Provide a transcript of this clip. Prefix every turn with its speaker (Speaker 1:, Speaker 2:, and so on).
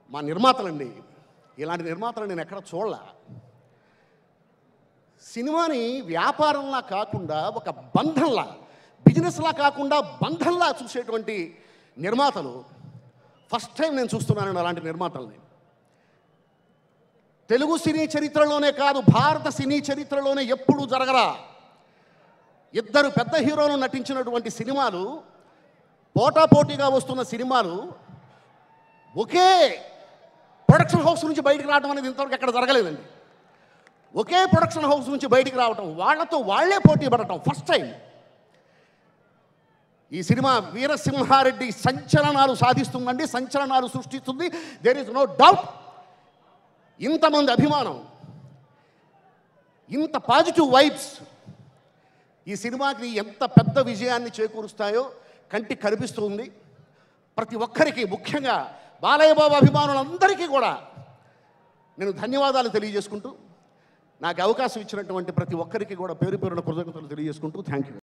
Speaker 1: మా నిర్మాతలండి ఇలాంటి నిర్మాతలు నేను ఎక్కడ చూడలే సినిమాని వ్యాపారంలా కాకుండా ఒక బంధంలా బిజినెస్లా కాకుండా బంధంలా చూసేటువంటి నిర్మాతలు ఫస్ట్ టైం నేను చూస్తున్నాను అలాంటి నిర్మాతల్ని తెలుగు సినీ చరిత్రలోనే కాదు భారత సినీ చరిత్రలోనే ఎప్పుడూ జరగరా ఇద్దరు పెద్ద హీరోలు నటించినటువంటి సినిమాలు పోటాపోటీగా వస్తున్న సినిమాలు ఒకే ప్రొడక్షన్ హౌస్ నుంచి బయటికి రావడం అనేది ఇంతవరకు ఎక్కడ జరగలేదండి ఒకే ప్రొడక్షన్ హౌస్ నుంచి బయటికి రావటం వాళ్ళతో వాళ్ళే పోటీ పడటం ఫస్ట్ టైం ఈ సినిమా వీరసింహారెడ్డి సంచలనాలు సాధిస్తుందండి సంచలనాలు సృష్టిస్తుంది దేర్ ఇస్ నో డౌట్ ఇంతమంది అభిమానం ఇంత పాజిటివ్ వైబ్స్ ఈ సినిమాకి ఎంత పెద్ద విజయాన్ని చేకూరుస్తాయో కంటికి కనిపిస్తుంది ప్రతి ఒక్కరికి ముఖ్యంగా బాలయ్య బాబు అభిమానులందరికీ కూడా నేను ధన్యవాదాలు తెలియజేసుకుంటూ నాకు అవకాశం ఇచ్చినటువంటి ప్రతి ఒక్కరికి కూడా పేరు పేరున కృతజ్ఞతలు తెలియజేసుకుంటూ థ్యాంక్ యూ